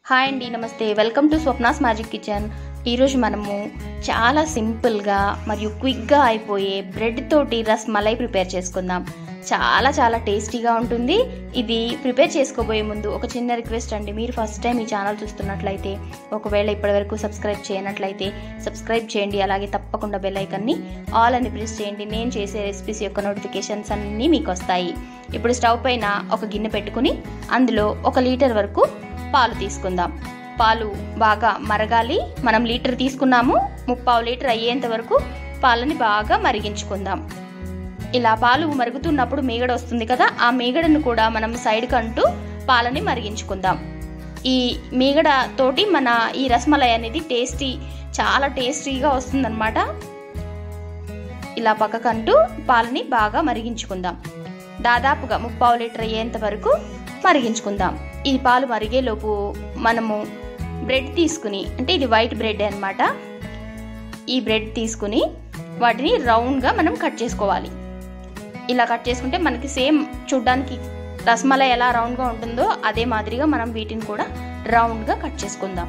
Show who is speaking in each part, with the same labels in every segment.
Speaker 1: hi అండి నమస్తే welcome to Swapna's magic kitchen ఈరోజు మనము చాలా సింపుల్గా మరియు క్విక్గా అయిపోయే బ్రెడ్ తోటి రస్ మలై ప్రిపేర్ చేసుకుందాం చాలా చాలా టేస్టీగా ఉంటుంది ఇది ప్రిపేర్ చేసుకోబోయే ముందు ఒక చిన్న రిక్వెస్ట్ అండి మీరు ఫస్ట్ టైం ఈ ఛానల్ చూస్తున్నట్లయితే ఒకవేళ ఇప్పటివరకు సబ్స్క్రైబ్ చేయనట్లయితే సబ్స్క్రైబ్ చేయండి అలాగే తప్పకుండా బెల్ ఐకన్ని ఆల్ అని ప్రెస్ చేయండి నేను చేసే రెసిపీస్ యొక్క నోటిఫికేషన్స్ అన్నీ మీకు వస్తాయి ఇప్పుడు స్టవ్ పైన ఒక గిన్నె పెట్టుకుని అందులో ఒక లీటర్ వరకు పాలు తీసుకుందాం పాలు బాగా మరగాలి మనం లీటర్ తీసుకున్నాము ముప్పావు లీటర్ అయ్యేంత వరకు పాలని బాగా మరిగించుకుందాం ఇలా పాలు మరుగుతున్నప్పుడు మీగడ వస్తుంది కదా ఆ మీగడను కూడా మనం సైడ్ కంటూ పాలని మరిగించుకుందాం ఈ మీగడ తోటి మన ఈ రసమలై అనేది టేస్టీ చాలా టేస్టీగా వస్తుందన్నమాట ఇలా పక్కకంటూ పాలని బాగా మరిగించుకుందాం దాదాపుగా ముప్పావు లీటర్ అయ్యేంత వరకు మరిగించుకుందాం ఈ పాలు మరిగేలోపు మనము బ్రెడ్ తీసుకుని అంటే ఇది వైట్ బ్రెడ్ అనమాట ఈ బ్రెడ్ తీసుకుని వాటిని రౌండ్గా మనం కట్ చేసుకోవాలి ఇలా కట్ చేసుకుంటే మనకి సేమ్ చూడ్డానికి రసమలై ఎలా రౌండ్గా ఉంటుందో అదే మాదిరిగా మనం వీటిని కూడా రౌండ్గా కట్ చేసుకుందాం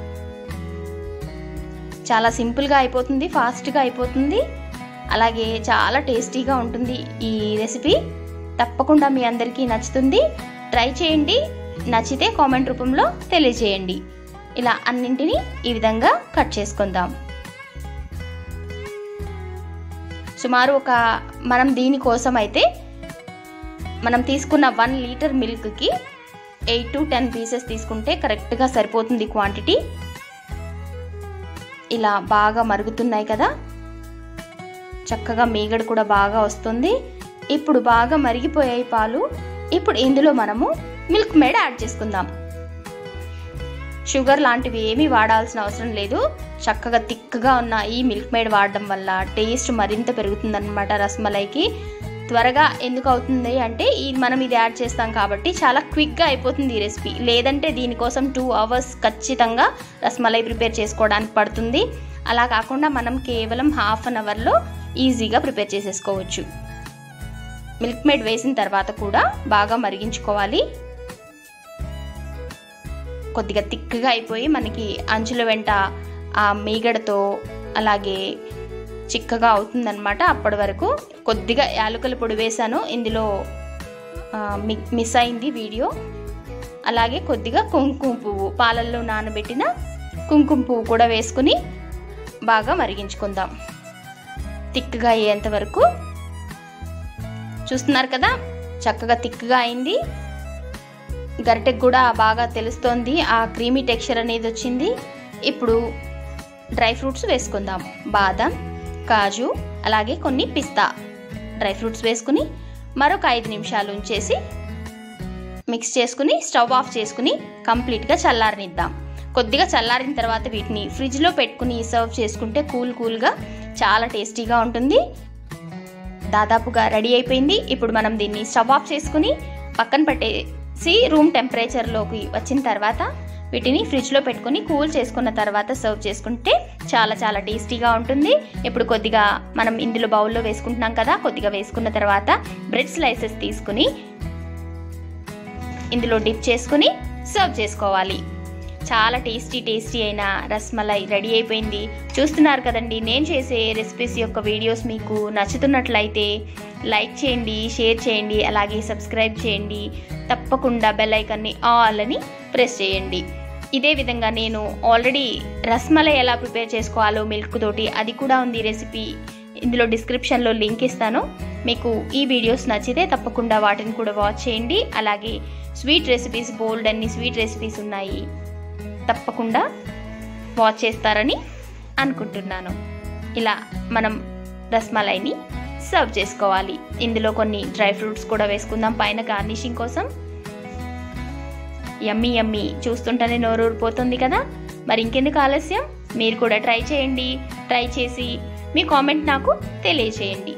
Speaker 1: చాలా సింపుల్గా అయిపోతుంది ఫాస్ట్గా అయిపోతుంది అలాగే చాలా టేస్టీగా ఉంటుంది ఈ రెసిపీ తప్పకుండా మీ అందరికీ నచ్చుతుంది ట్రై చేయండి నచ్చితే కామెంట్ రూపంలో తెలియజేయండి ఇలా అన్నింటినీ ఈ విధంగా కట్ చేసుకుందాం సుమారు ఒక మనం దీనికోసం అయితే మనం తీసుకున్న వన్ లీటర్ మిల్క్కి ఎయిట్ టు టెన్ పీసెస్ తీసుకుంటే కరెక్ట్గా సరిపోతుంది క్వాంటిటీ ఇలా బాగా మరుగుతున్నాయి కదా చక్కగా మీగడ కూడా బాగా వస్తుంది ఇప్పుడు బాగా మరిగిపోయాయి పాలు ఇప్పుడు ఇందులో మనము మిల్క్ మేడ్ యాడ్ చేసుకుందాం షుగర్ లాంటివి ఏమీ వాడాల్సిన అవసరం లేదు చక్కగా థిక్గా ఉన్న ఈ మిల్క్ మేడ్ వాడడం వల్ల టేస్ట్ మరింత పెరుగుతుందన్నమాట రసమలైకి త్వరగా ఎందుకు అవుతుంది అంటే ఈ మనం ఇది యాడ్ చేస్తాం కాబట్టి చాలా క్విక్గా అయిపోతుంది ఈ రెసిపీ లేదంటే దీనికోసం టూ అవర్స్ ఖచ్చితంగా రసమలై ప్రిపేర్ చేసుకోవడానికి పడుతుంది అలా కాకుండా మనం కేవలం హాఫ్ అన్ అవర్లో ఈజీగా ప్రిపేర్ చేసేసుకోవచ్చు మిల్క్ మేడ్ వేసిన తర్వాత కూడా బాగా మరిగించుకోవాలి కొద్దిగా థిక్గా అయిపోయి మనకి అంచుల వెంట ఆ మీగడతో అలాగే చిక్కగా అవుతుందన్నమాట అప్పటి వరకు కొద్దిగా యాలకుల పొడి వేశాను ఇందులో మిస్ అయింది వీడియో అలాగే కొద్దిగా కుంకుమ పువ్వు పాలల్లో నానబెట్టిన కుంకుమ పువ్వు కూడా వేసుకుని బాగా మరిగించుకుందాం థిక్గా అయ్యేంత వరకు చూస్తున్నారు కదా చక్కగా థిక్గా అయింది గరిటెకి కూడా బాగా తెలుస్తోంది ఆ క్రీమీ టెక్స్చర్ అనేది వచ్చింది ఇప్పుడు డ్రై ఫ్రూట్స్ వేసుకుందాం బాదం కాజు అలాగే కొన్ని పిస్తా డ్రై ఫ్రూట్స్ వేసుకుని మరొక ఐదు నిమిషాలు ఉంచేసి మిక్స్ చేసుకుని స్టవ్ ఆఫ్ చేసుకుని కంప్లీట్గా చల్లారనిద్దాం కొద్దిగా చల్లారిన తర్వాత వీటిని ఫ్రిడ్జ్లో పెట్టుకుని సర్వ్ చేసుకుంటే కూల్ కూల్గా చాలా టేస్టీగా ఉంటుంది దాదాపుగా రెడీ అయిపోయింది ఇప్పుడు మనం దీన్ని స్టవ్ ఆఫ్ చేసుకుని పక్కన పెట్టేసి రూమ్ టెంపరేచర్లోకి వచ్చిన తర్వాత వీటిని ఫ్రిడ్జ్లో పెట్టుకుని కూల్ చేసుకున్న తర్వాత సర్వ్ చేసుకుంటే చాలా చాలా టేస్టీగా ఉంటుంది ఇప్పుడు కొద్దిగా మనం ఇందులో బౌల్లో వేసుకుంటున్నాం కదా కొద్దిగా వేసుకున్న తర్వాత బ్రెడ్ స్లైసెస్ తీసుకుని ఇందులో డిప్ చేసుకుని సర్వ్ చేసుకోవాలి చాలా టేస్టీ టేస్టీ అయిన రస్మలై రెడీ అయిపోయింది చూస్తున్నారు కదండి నేను చేసే రెసిపీస్ యొక్క వీడియోస్ మీకు నచ్చుతున్నట్లయితే లైక్ చేయండి షేర్ చేయండి అలాగే సబ్స్క్రైబ్ చేయండి తప్పకుండా బెల్ ఐకన్ని ఆల్ అని ప్రెస్ చేయండి ఇదే విధంగా నేను ఆల్రెడీ రస్మలై ఎలా ప్రిపేర్ చేసుకోవాలో మిల్క్ తోటి అది కూడా ఉంది రెసిపీ ఇందులో డిస్క్రిప్షన్లో లింక్ ఇస్తాను మీకు ఈ వీడియోస్ నచ్చితే తప్పకుండా వాటిని కూడా వాచ్ చేయండి అలాగే స్వీట్ రెసిపీస్ బోల్డ్ అన్ని స్వీట్ రెసిపీస్ ఉన్నాయి తప్పకుండా వాచ్ చేస్తారని అనుకుంటున్నాను ఇలా మనం రస్మలైని సర్వ్ చేసుకోవాలి ఇందులో కొన్ని డ్రై ఫ్రూట్స్ కూడా వేసుకుందాం పైన గార్నిషింగ్ కోసం యమ్మీ యమ్మీ చూస్తుంటేనే నోరు ఊరిపోతుంది కదా మరి ఇంకెందుకు ఆలస్యం మీరు కూడా ట్రై చేయండి ట్రై చేసి మీ కామెంట్ నాకు తెలియచేయండి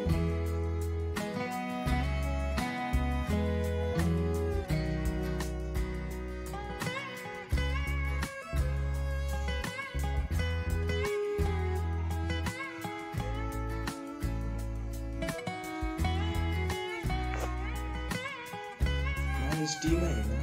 Speaker 2: స్టీమ్ అయినా